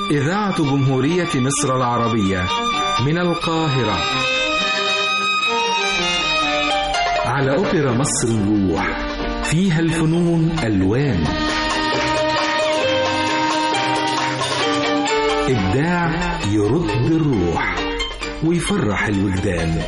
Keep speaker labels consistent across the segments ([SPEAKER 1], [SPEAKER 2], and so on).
[SPEAKER 1] إذاعة جمهورية مصر العربية من القاهرة على أوبرا مصر الروح فيها الفنون ألوان إبداع يرد الروح ويفرح الوجدان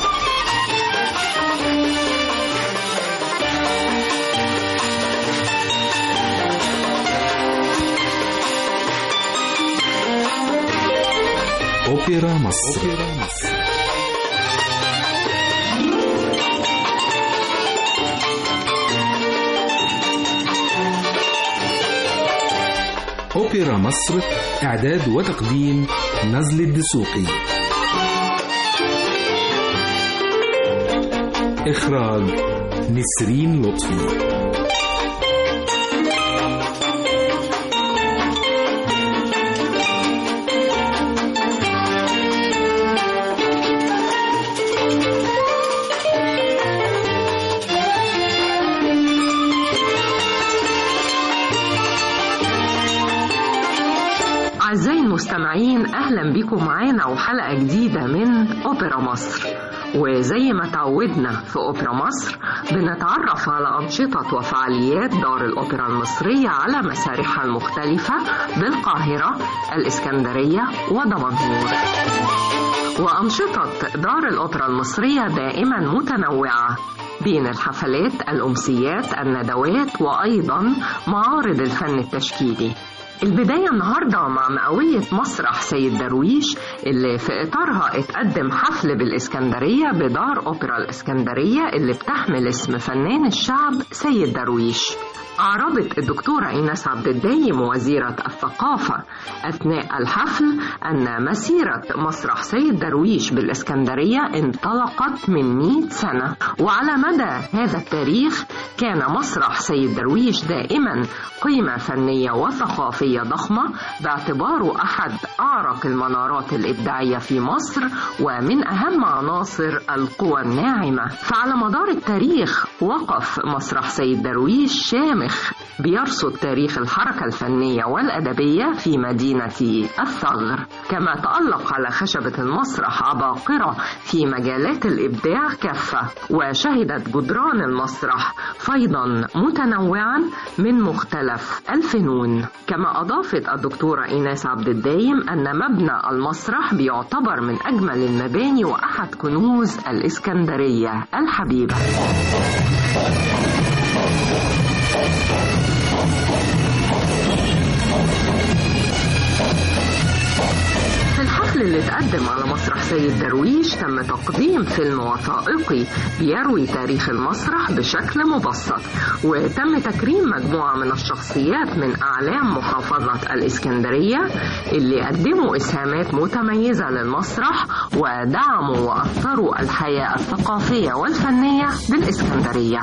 [SPEAKER 1] أوبرا مصر, أوبرا مصر. أوبرا مصر إعداد وتقديم نزل الدسوقي إخراج نسرين لطفي
[SPEAKER 2] أعزائي المستمعين أهلا بكم معانا وحلقة جديدة من أوبرا مصر وزي ما تعودنا في أوبرا مصر بنتعرف على أنشطة وفعاليات دار الأوبرا المصرية على مسارحها المختلفة بالقاهرة الإسكندرية ودمنهور وأنشطة دار الأوبرا المصرية دائما متنوعة بين الحفلات الأمسيات الندوات وأيضا معارض الفن التشكيلي البداية النهاردة مع مئوية مسرح سيد درويش اللي في إطارها اتقدم حفل بالإسكندرية بدار أوبرا الإسكندرية اللي بتحمل اسم فنان الشعب سيد درويش أعربت الدكتورة إيناس عبد الدايم وزيرة الثقافة أثناء الحفل أن مسيرة مسرح سيد درويش بالإسكندرية انطلقت من 100 سنة وعلى مدى هذا التاريخ كان مسرح سيد درويش دائما قيمة فنية وثقافية ضخمة باعتباره أحد أعرق المنارات الإبداعية في مصر ومن أهم عناصر القوى الناعمة فعلى مدار التاريخ وقف مسرح سيد درويش شامخ بيرصد تاريخ الحركة الفنية والأدبية في مدينة الثغر كما تألق على خشبة المسرح عباقرة في مجالات الإبداع كافة وشهدت جدران المسرح فيضا متنوعا من مختلف الفنون كما أضافت الدكتورة إيناس عبد الدايم أن مبنى المسرح بيعتبر من أجمل المباني وأحد كنوز الإسكندرية الحبيبة في الحفل اللي اتقدم على مسرح سيد درويش تم تقديم فيلم وثائقي بيروي تاريخ المسرح بشكل مبسط وتم تكريم مجموعة من الشخصيات من أعلام محافظة الإسكندرية اللي قدموا إسهامات متميزة للمسرح ودعموا وأثروا الحياة الثقافية والفنية بالإسكندرية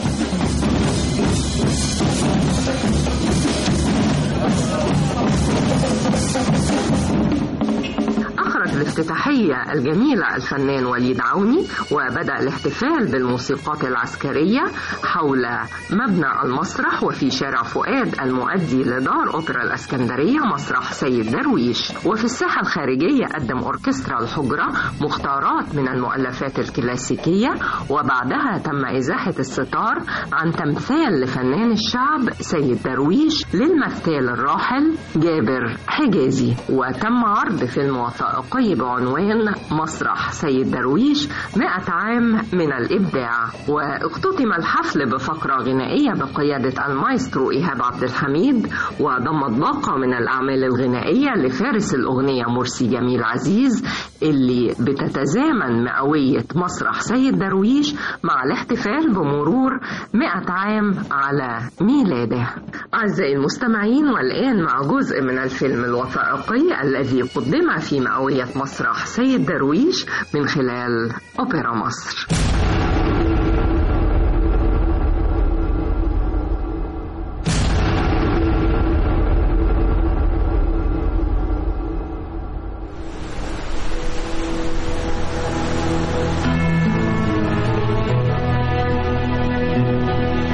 [SPEAKER 2] أخرج الافتتاحية الجميلة الفنان وليد عوني وبدأ الاحتفال بالموسيقات العسكرية حول مبنى المسرح وفي شارع فؤاد المؤدي لدار أوبرا الأسكندرية مسرح سيد درويش وفي الساحة الخارجية قدم أوركسترا الحجرة مختارات من المؤلفات الكلاسيكية وبعدها تم إزاحة الستار عن تمثال لفنان الشعب سيد درويش للمثال الراحل جابر حجازي وتم عرض فيلم وثائقي بعنوان مسرح سيد درويش 100 عام من الإبداع واختتم الحفل بفقرة غنائية بقيادة المايسترو إيهاب عبد الحميد وضمت باقة من الأعمال الغنائية لفارس الأغنية مرسي جميل عزيز اللي بتتزامن مئوية مسرح سيد درويش مع الاحتفال بمرور 100 عام على ميلاده أعزائي المستمعين والآن مع جزء من الفيلم الوثائقي الذي قدم في مئوية مسرح سيد درويش من خلال أوبرا مصر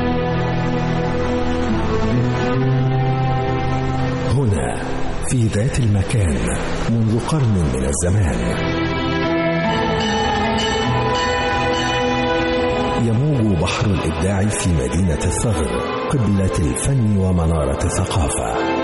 [SPEAKER 1] في ذات
[SPEAKER 3] ذات المكان منذ قرن من الزمان يموج بحر الإبداع في مدينة الثغر قبلة الفن ومنارة الثقافة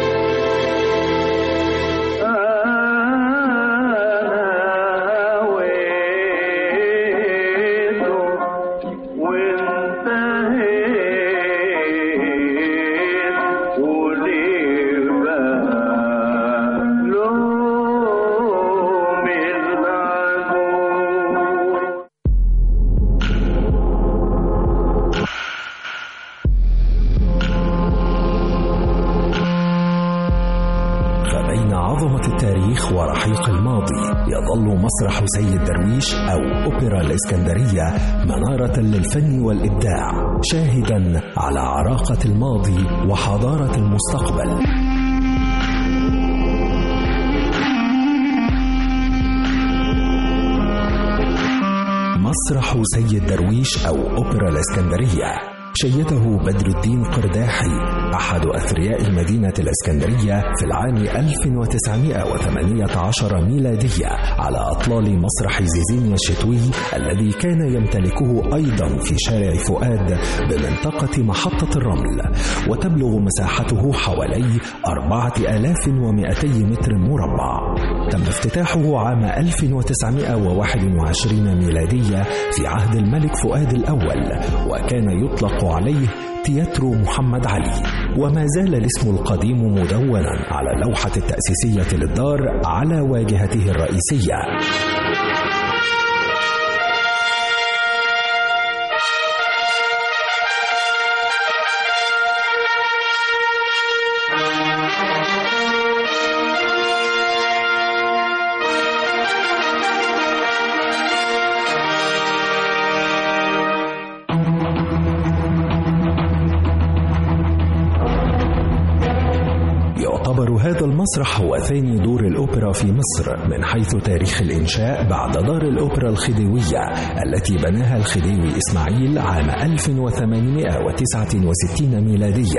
[SPEAKER 3] فبين عظمة التاريخ ورحيق الماضي يظل مسرح سيد درويش أو أوبرا الإسكندرية منارة للفن والإبداع شاهدا على عراقة الماضي وحضارة المستقبل مسرح سيد درويش أو أوبرا الإسكندرية شيده بدر الدين قرداحي أحد أثرياء المدينة الإسكندرية في العام 1918 ميلادية على أطلال مسرح زيزينيا الشتوي الذي كان يمتلكه أيضا في شارع فؤاد بمنطقة محطة الرمل وتبلغ مساحته حوالي 4200 متر مربع تم افتتاحه عام 1921 ميلادية في عهد الملك فؤاد الأول وكان يطلق عليه تياترو محمد علي وما زال الاسم القديم مدونا على اللوحة التأسيسية للدار على واجهته الرئيسية يعتبر هذا المسرح هو ثاني دور الأوبرا في مصر من حيث تاريخ الإنشاء بعد دار الأوبرا الخديوية التي بناها الخديوي إسماعيل عام 1869 ميلادية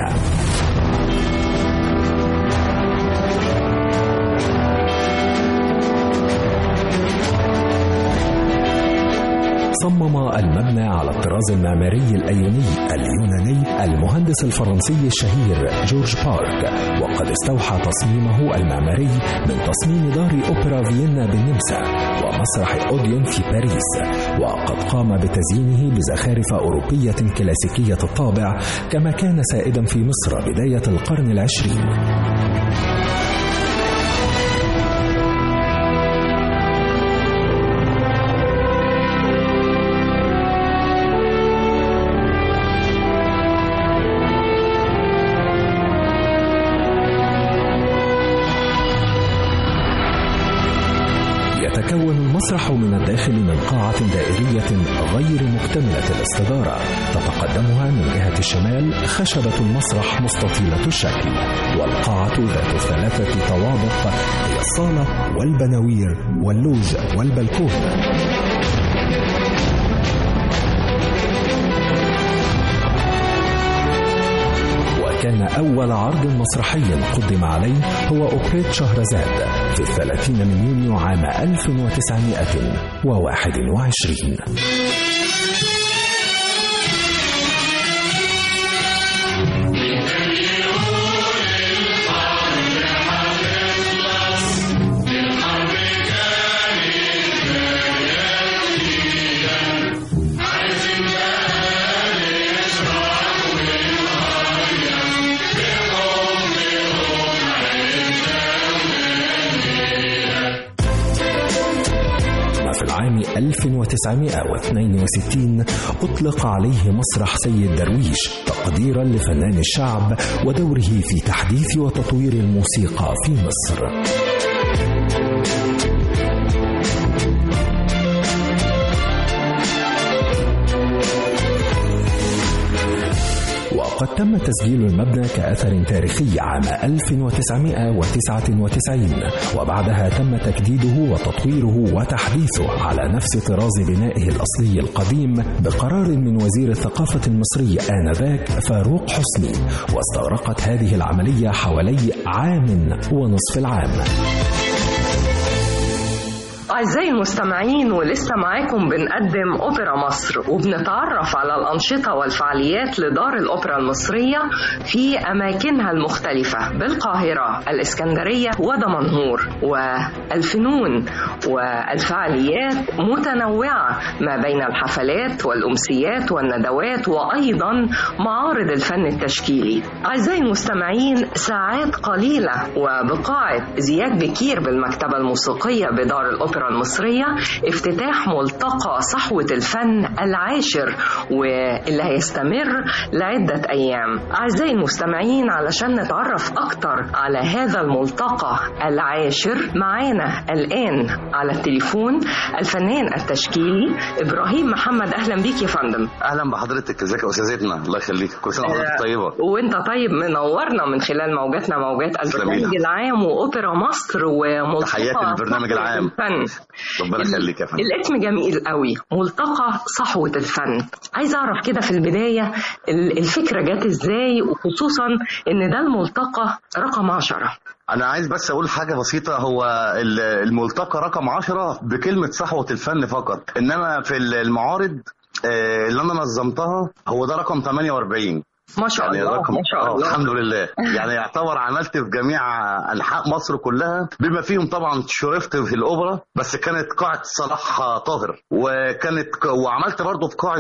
[SPEAKER 3] صمم المبنى على الطراز المعماري الأيوني اليوناني المهندس الفرنسي الشهير جورج بارك وقد استوحى تصميمه المعماري من تصميم دار أوبرا فيينا بالنمسا ومسرح أوديون في باريس وقد قام بتزيينه بزخارف أوروبية كلاسيكية الطابع كما كان سائدا في مصر بداية القرن العشرين يتكون المسرح من الداخل من قاعة دائرية غير مكتملة الاستدارة تتقدمها من جهة الشمال خشبة المسرح مستطيلة الشكل والقاعة ذات الثلاثة طوابق هي الصالة والبناوير واللوج والبلكون وكان أول عرض مسرحي قدم عليه هو أوبريت شهرزاد في الثلاثين من يونيو عام 1921 وفي العام 1962 أطلق عليه مسرح سيد درويش تقديرا لفنان الشعب ودوره في تحديث وتطوير الموسيقى في مصر وقد تم تسجيل المبنى كأثر تاريخي عام 1999 وبعدها تم تجديده وتطويره وتحديثه على نفس طراز بنائه الأصلي القديم بقرار من وزير الثقافة المصري آنذاك فاروق حسني واستغرقت هذه العملية حوالي عام ونصف العام
[SPEAKER 2] أعزائي المستمعين ولسه معاكم بنقدم أوبرا مصر وبنتعرف على الأنشطة والفعاليات لدار الأوبرا المصرية في أماكنها المختلفة بالقاهرة الإسكندرية ودمنهور والفنون والفعاليات متنوعة ما بين الحفلات والأمسيات والندوات وأيضا معارض الفن التشكيلي أعزائي المستمعين ساعات قليلة وبقاعة زياد بكير بالمكتبة الموسيقية بدار الأوبرا الأوبرا المصرية افتتاح ملتقى صحوة الفن العاشر واللي هيستمر لعدة أيام أعزائي المستمعين علشان نتعرف أكتر على هذا الملتقى العاشر معانا الآن على التليفون الفنان التشكيلي إبراهيم محمد أهلا بيك يا فندم
[SPEAKER 4] اهلا بحضرتك ازيك يا استاذتنا الله يخليك كل سنه وحضرتك طيبه
[SPEAKER 2] وانت طيب منورنا من خلال موجاتنا موجات البرنامج العام واوبرا مصر وملتقى
[SPEAKER 4] تحياتي للبرنامج العام
[SPEAKER 2] الفن
[SPEAKER 4] ربنا يخليك يا فندم
[SPEAKER 2] الاسم جميل قوي ملتقى صحوة الفن عايز اعرف كده في البداية ال- الفكرة جت ازاي وخصوصا ان ده الملتقى رقم عشرة
[SPEAKER 4] انا عايز بس اقول حاجه بسيطه هو ال- الملتقى رقم 10 بكلمه صحوه الفن فقط انما في المعارض آه، اللي انا نظمتها هو ده رقم 48
[SPEAKER 2] ما شاء
[SPEAKER 4] يعني
[SPEAKER 2] الله
[SPEAKER 4] رقم
[SPEAKER 2] ما شاء
[SPEAKER 4] آه،
[SPEAKER 2] الله
[SPEAKER 4] الحمد لله يعني يعتبر عملت في جميع انحاء مصر كلها بما فيهم طبعا شرفت في الاوبرا بس كانت قاعه صلاح طاهر وكانت ك- وعملت برضه في قاعه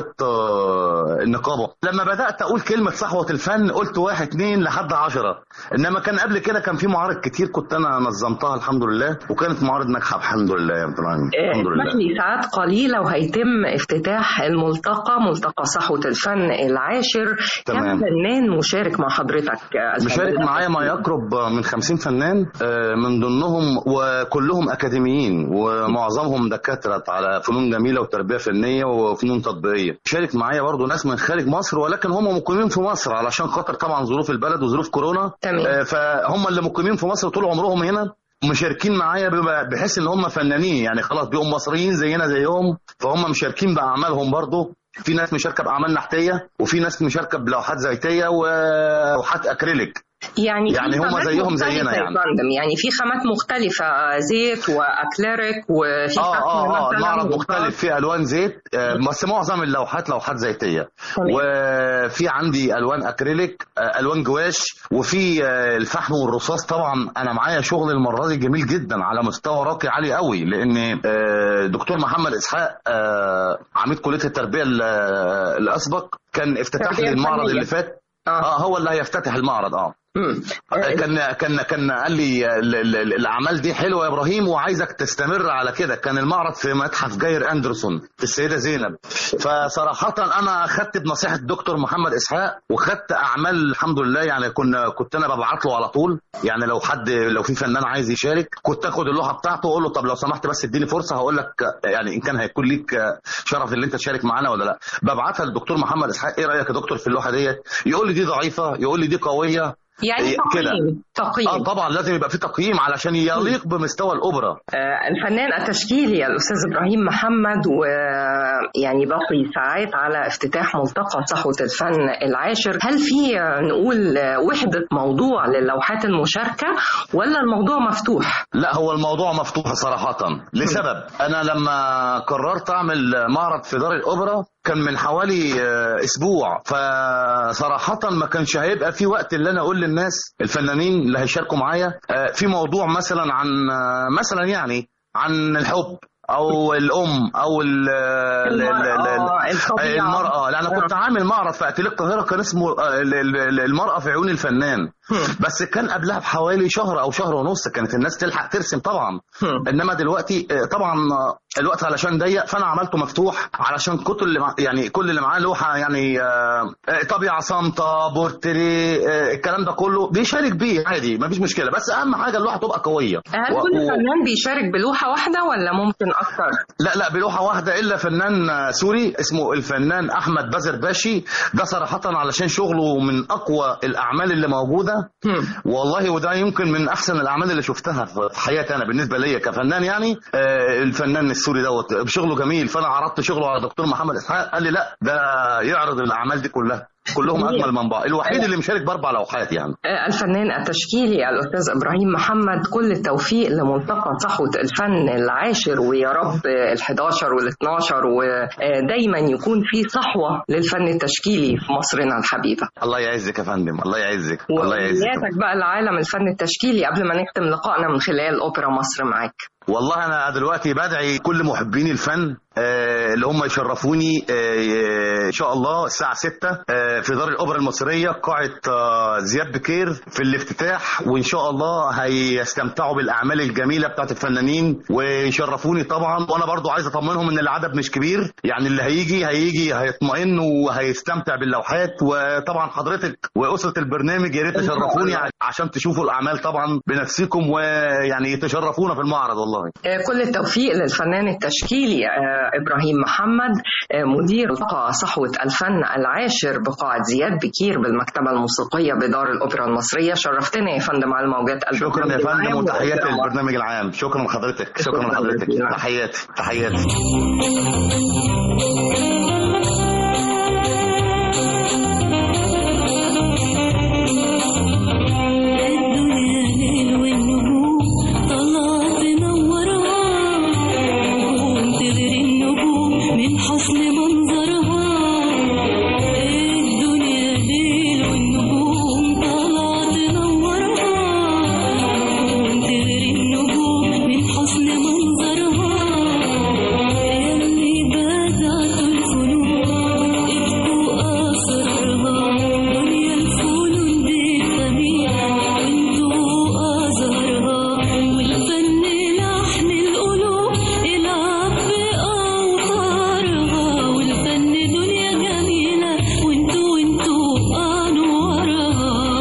[SPEAKER 4] آه، النقابه لما بدات اقول كلمه صحوه الفن قلت واحد اتنين لحد عشرة انما كان قبل كده كان في معارض كتير كنت انا نظمتها الحمد لله وكانت معارض ناجحه الحمد لله يا عبد العالمين
[SPEAKER 2] آه،
[SPEAKER 4] الحمد
[SPEAKER 2] اسمح
[SPEAKER 4] لله
[SPEAKER 2] لي ساعات قليلة وهيتم افتتاح الملتقى ملتقى صحوة الفن العاشر كم
[SPEAKER 4] تمام.
[SPEAKER 2] فنان مشارك مع حضرتك آه،
[SPEAKER 4] مشارك
[SPEAKER 2] الفنان
[SPEAKER 4] معايا ما يقرب من 50 فنان آه، من ضمنهم وكلهم اكاديميين ومعظمهم دكاتره على فنون جميله وتربيه فنيه وفنون تطبيقيه شارك معايا برضو ناس من خارج مصر ولكن هم مقيمين في مصر علشان خاطر طبعا ظروف البلد وظروف كورونا
[SPEAKER 2] تمام.
[SPEAKER 4] آه، فهم اللي مقيمين في مصر طول عمرهم هنا مشاركين معايا بما- بحيث ان هم فنانين يعني خلاص بيبقوا مصريين زينا زيهم فهم مشاركين باعمالهم برضو في ناس مشاركه باعمال نحتيه وفي ناس مشاركه بلوحات زيتيه ولوحات اكريليك
[SPEAKER 2] يعني
[SPEAKER 4] يعني
[SPEAKER 2] في
[SPEAKER 4] هم
[SPEAKER 2] خامات
[SPEAKER 4] زيهم
[SPEAKER 2] مختلفة
[SPEAKER 4] زينا
[SPEAKER 2] يا
[SPEAKER 4] يعني.
[SPEAKER 2] فندم يعني في خامات مختلفة آه، زيت واكليريك وفي
[SPEAKER 4] اه
[SPEAKER 2] فحم
[SPEAKER 4] اه اه
[SPEAKER 2] مثلاً
[SPEAKER 4] المعرض
[SPEAKER 2] وفحم.
[SPEAKER 4] مختلف فيه الوان زيت آه، بس معظم اللوحات لوحات زيتيه
[SPEAKER 2] تمام.
[SPEAKER 4] وفي عندي الوان اكريليك آه، الوان جواش وفي آه، الفحم والرصاص طبعا انا معايا شغل المره دي جميل جدا على مستوى راقي عالي قوي لان آه، دكتور محمد اسحاق آه، عميد كليه التربيه ال- آه، الاسبق كان افتتاح
[SPEAKER 2] تربية
[SPEAKER 4] لي المعرض
[SPEAKER 2] فنية.
[SPEAKER 4] اللي فات
[SPEAKER 2] اه
[SPEAKER 4] اه هو اللي هيفتتح المعرض اه
[SPEAKER 2] مم.
[SPEAKER 4] كان كان كان قال لي ال- ال- ال- الاعمال دي حلوه يا ابراهيم وعايزك تستمر على كده كان المعرض في متحف جاير اندرسون في السيده زينب فصراحه انا اخدت بنصيحه الدكتور محمد اسحاق وخدت اعمال الحمد لله يعني كنا كنت انا ببعت له على طول يعني لو حد لو في فنان عايز يشارك كنت اخد اللوحه بتاعته واقول له طب لو سمحت بس اديني فرصه هقول لك يعني ان كان هيكون ليك شرف اللي انت تشارك معانا ولا لا ببعتها للدكتور محمد اسحاق ايه رايك يا دكتور في اللوحه ديت يقول لي دي ضعيفه يقول لي دي قويه
[SPEAKER 2] يعني
[SPEAKER 4] إيه كده.
[SPEAKER 2] تقييم تقييم
[SPEAKER 4] اه طبعا لازم يبقى في تقييم علشان يليق بمستوى الاوبرا
[SPEAKER 2] آه، الفنان التشكيلي الأستاذ إبراهيم محمد ويعني باقي ساعات على افتتاح ملتقى صحوة الفن العاشر هل في آه، نقول آه، وحدة موضوع للوحات المشاركة ولا الموضوع مفتوح؟
[SPEAKER 4] لا هو الموضوع مفتوح صراحة لسبب أنا لما قررت أعمل معرض في دار الأوبرا كان من حوالي آه، أسبوع فصراحة ما كانش هيبقى في وقت اللي أنا أقول للناس الفنانين اللي هيشاركوا معايا آه، في موضوع مثلا عن آه، مثلا يعني عن الحب أو الأم أو ال- ال- ال- ال-
[SPEAKER 2] المرأة الطبيعة
[SPEAKER 4] المرأة لأن أنا كنت عامل معرض في أتيليه القاهرة كان اسمه آه، ال- ال- المرأة في عيون الفنان بس كان قبلها بحوالي شهر او شهر ونص كانت الناس تلحق ترسم طبعا انما دلوقتي آه، طبعا آه، الوقت علشان ضيق فانا عملته مفتوح علشان كل اللي مع يعني كل اللي معاه لوحه يعني آه، آه، طبيعه صامته بورتري آه، الكلام ده كله بيشارك بيه عادي مفيش مشكله بس اهم حاجه اللوحه تبقى قويه
[SPEAKER 2] هل
[SPEAKER 4] و-
[SPEAKER 2] كل
[SPEAKER 4] و-
[SPEAKER 2] فنان بيشارك بلوحة واحدة ولا ممكن أكتر؟
[SPEAKER 4] لا لا بلوحه واحده الا فنان آه، سوري اسمه الفنان احمد بزر باشي ده صراحه علشان شغله من اقوى الاعمال اللي موجوده والله وده يمكن من احسن الاعمال اللي شفتها في في حياتي انا بالنسبه ليا كفنان يعني آه، الفنان السوري دوت شغله جميل فانا عرضت شغله على دكتور محمد اسحاق قال لي لا ده يعرض الاعمال دي كلها كلهم
[SPEAKER 2] جميل.
[SPEAKER 4] اجمل من بعض الوحيد اللي مشارك باربع لوحات يعني
[SPEAKER 2] الفنان التشكيلي الأستاذ إبراهيم محمد كل التوفيق لملتقى صحوة الفن العاشر ويا رب ال11 وال12 ودايما يكون في صحوة للفن التشكيلي في مصرنا الحبيبة
[SPEAKER 4] الله يعزك يا فندم الله يعزك الله يعزك
[SPEAKER 2] وإياتك بقى لعالم الفن التشكيلي قبل ما نختم لقائنا من خلال أوبرا مصر معاك
[SPEAKER 4] والله انا دلوقتي بدعي كل محبين الفن آه، اللي هم يشرفوني آه، ان شاء الله الساعه 6 آه، في دار الاوبرا المصريه قاعه آه، زياد بكير في الافتتاح وان شاء الله هيستمتعوا بالاعمال الجميله بتاعت الفنانين ويشرفوني طبعا وانا برضو عايز اطمنهم ان العدد مش كبير يعني اللي هيجي هيجي هيطمئن وهيستمتع باللوحات وطبعا حضرتك واسره البرنامج يا ريت
[SPEAKER 2] إن شاء
[SPEAKER 4] تشرفوني
[SPEAKER 2] الله.
[SPEAKER 4] عشان تشوفوا الاعمال طبعا بنفسكم ويعني تشرفونا في المعرض والله
[SPEAKER 2] آه، كل التوفيق للفنان التشكيلي آه، إبراهيم محمد آه، مدير ملتقى صحوة الفن العاشر بقاعة زياد بكير بالمكتبة الموسيقية بدار الأوبرا المصرية شرفتنا يا فندم على موجات
[SPEAKER 4] شكرا يا
[SPEAKER 2] البرنامج
[SPEAKER 4] فندم
[SPEAKER 2] العام
[SPEAKER 4] وتحياتي
[SPEAKER 2] وأوبرا مصر.
[SPEAKER 4] للبرنامج العام شكرا لحضرتك شكرا
[SPEAKER 2] شكراً
[SPEAKER 4] لحضرتك
[SPEAKER 2] جزيلاً.
[SPEAKER 4] تحياتي تحياتي
[SPEAKER 5] الدنيا ليل والنجوم طلعت تنورها نجوم تغري النجوم من حسن منظرها الدنيا ليل والنجوم طلعت تنورها نجوم تغري النجوم من حسن منظرها يلي بدعت الفنون ابقوا أسرارها دنيا الفنون دي ثمينة وانتوا أزهرها والفن لحن القلوب العب بأوتارها والفن دنيا جميلة وانتوا وانتوا أنوارها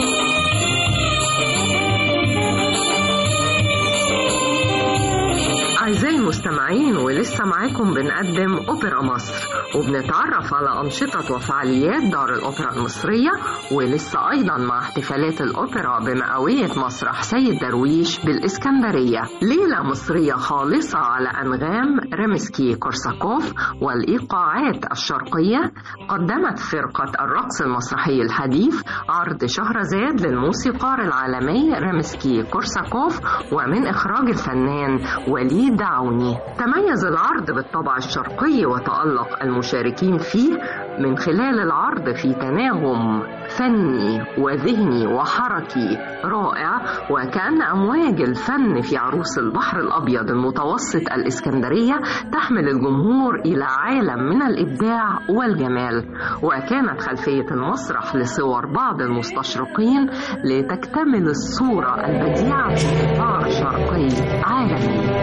[SPEAKER 2] أعزائي المستمعين ولسه معاكم بنقدم أوبرا مصر وبنتعرف على أنشطة وفعاليات دار الأوبرا المصرية ولسه أيضا مع احتفالات الأوبرا بمئوية مسرح سيد درويش بالإسكندرية ليلة مصرية خالصة على أنغام ريمسكي كورساكوف والإيقاعات الشرقية قدمت فرقة الرقص المسرحي الحديث عرض شهرزاد للموسيقار العالمي ريمسكي كورساكوف ومن إخراج الفنان وليد عوني تميز العرض بالطبع الشرقي وتألق المشاركين فيه من خلال العرض في تناغم فني وذهني وحركي رائع وكأن أمواج الفن في عروس البحر الأبيض المتوسط الإسكندرية تحمل الجمهور إلى عالم من الإبداع والجمال وكانت خلفية المسرح لصور بعض المستشرقين لتكتمل الصورة البديعة في إطار شرقي عالمي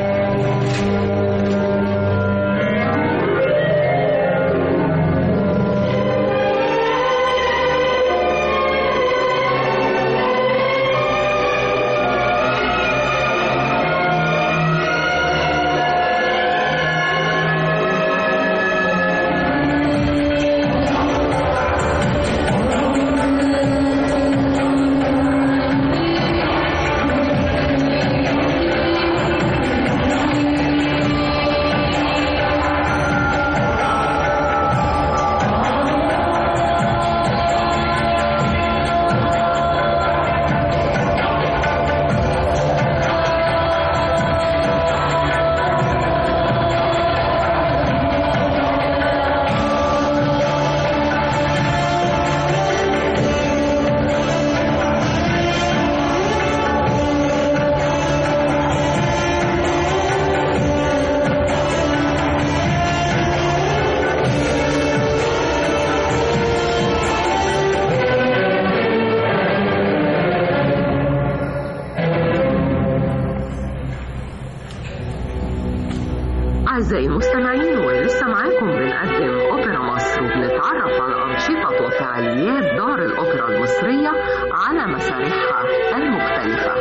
[SPEAKER 2] أعزائي المستمعين ولسه معاكم بنقدم أوبرا مصر وبنتعرف على أنشطة وفعاليات دار الأوبرا المصرية على مسارحها المختلفة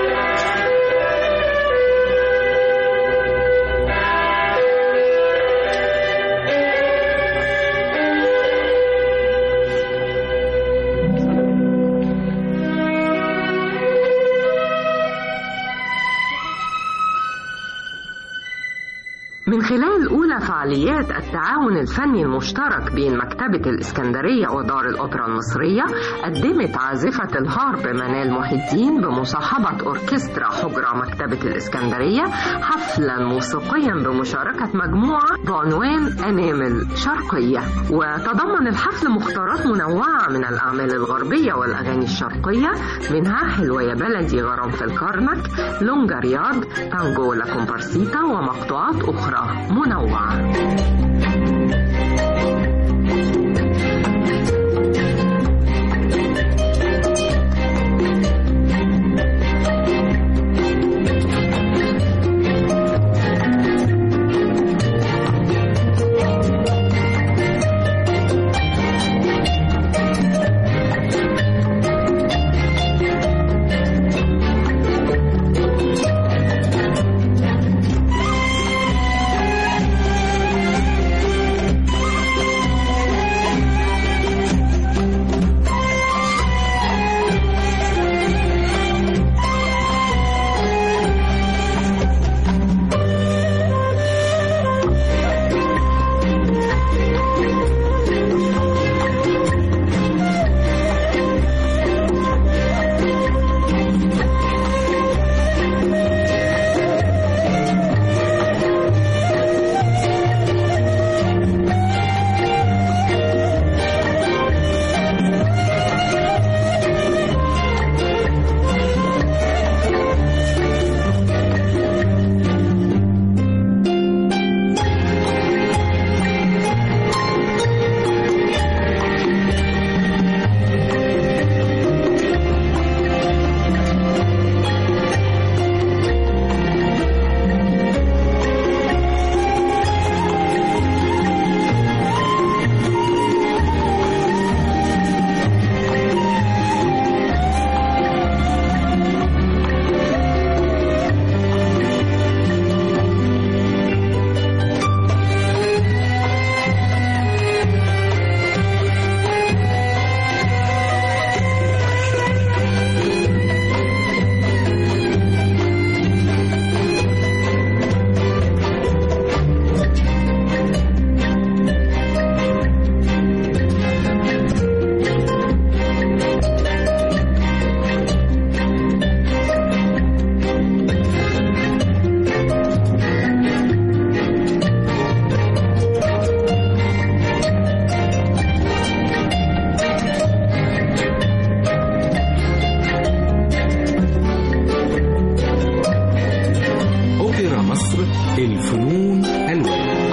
[SPEAKER 2] من خلال أولى فعاليات التعاون الفني المشترك بين مكتبة الإسكندرية ودار الأوبرا المصرية قدمت عازفة الهارب منال محي الدين بمصاحبة أوركسترا حجرة مكتبة الإسكندرية حفلا موسيقيا بمشاركة مجموعة بعنوان أنامل شرقية وتضمن الحفل مختارات منوعة من الأعمال الغربية والأغاني الشرقية منها حلوة يا بلدي غرام في الكرنك لونجا رياض تانجو لا كومبارسيتا ومقطوعات أخرى منوعة
[SPEAKER 1] أوبرا مصر الفنون الوان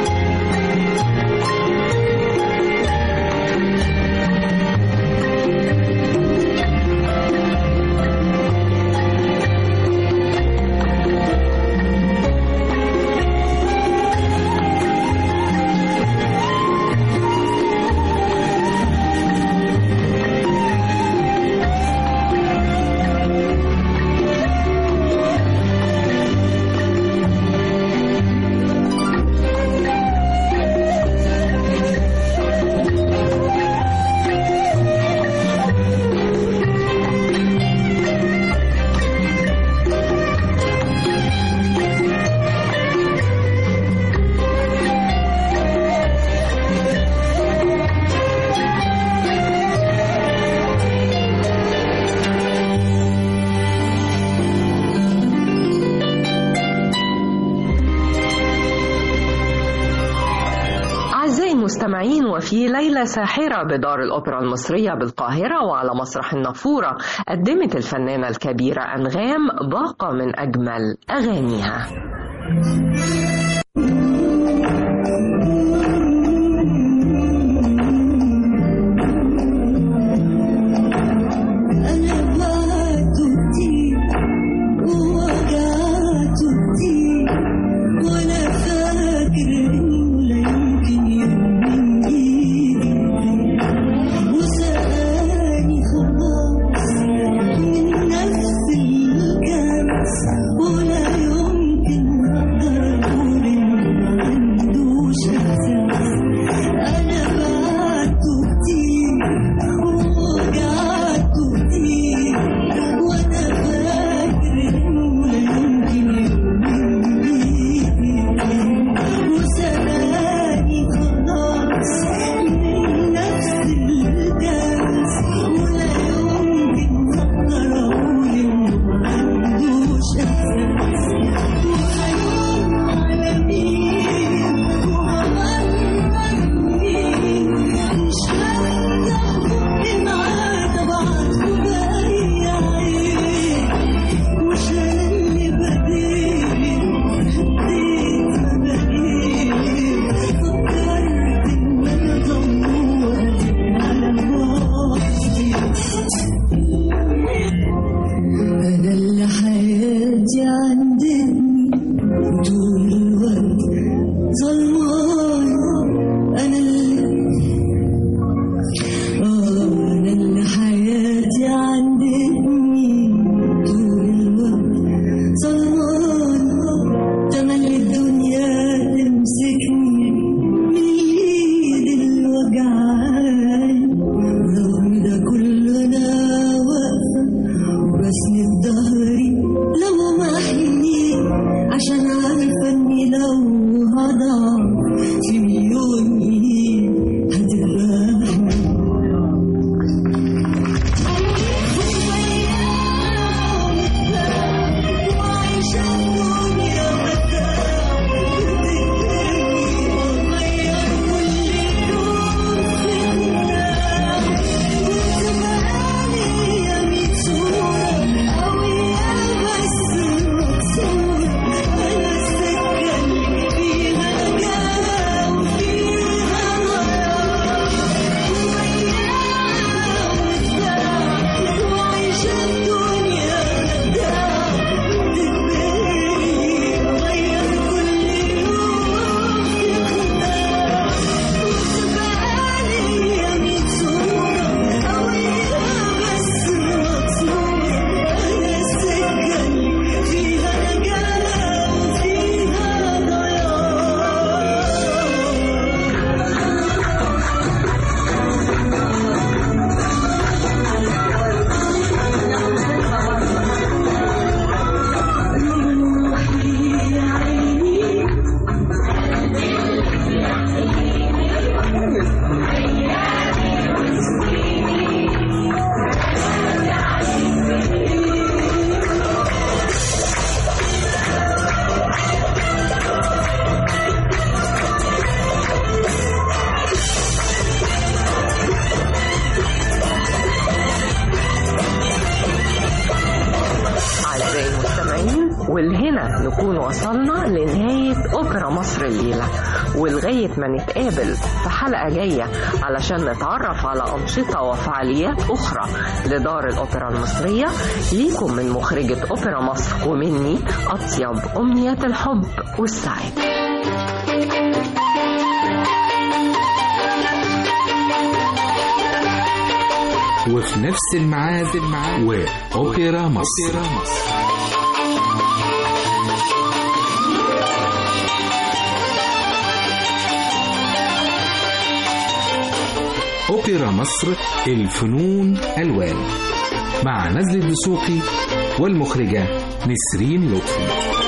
[SPEAKER 2] أعزائي المستمعين وفي ليلة ساحرة بدار الأوبرا المصرية بالقاهرة وعلى مسرح النافورة قدمت الفنانة الكبيرة أنغام باقة من أجمل أغانيها
[SPEAKER 5] أنا بعت كتير ووجعت كتير وأنا فاكر عندني طول الوقت ظلمان أنا اللي آه أنا اللي حياتي عندني طول الوقت ظلمان تملي الدنيا تمسكني من ايد الوجعان رغم ده كله انا واقفه وبسند ظهري لو محني عشان عارفه اني لو هضعف في مليون ايد هتذبحني وعايشة الدنيا متاع وغير كل يوم فتنة وتبقالي يا ميت صورة قوية بس مكسورة أنا السكة اللي فيها نجاة وفيها ضياع وعايشة الدنيا متاع غير كل يوم فتنة وتبقالي يا ميت صورة قوية بس مكسورة أنا السكة اللي فيها نجاة وفيها ضياع روحي يا عيني
[SPEAKER 2] أعزائي المستمعين والهنا نكون وصلنا لنهاية أوبرا مصر الليلة ولغاية ما نتقابل في حلقة جاية علشان نتعرف على أنشطة وفعاليات أخرى لدار الأوبرا المصرية ليكم من مخرجة أوبرا مصر ومني أطيب أمنيات الحب والسعادة
[SPEAKER 1] وفي نفس الميعاد وأوبرا مصر أوبرا مصر الفنون ألوان مع نزل الدسوقي والمخرجة نسرين لطفي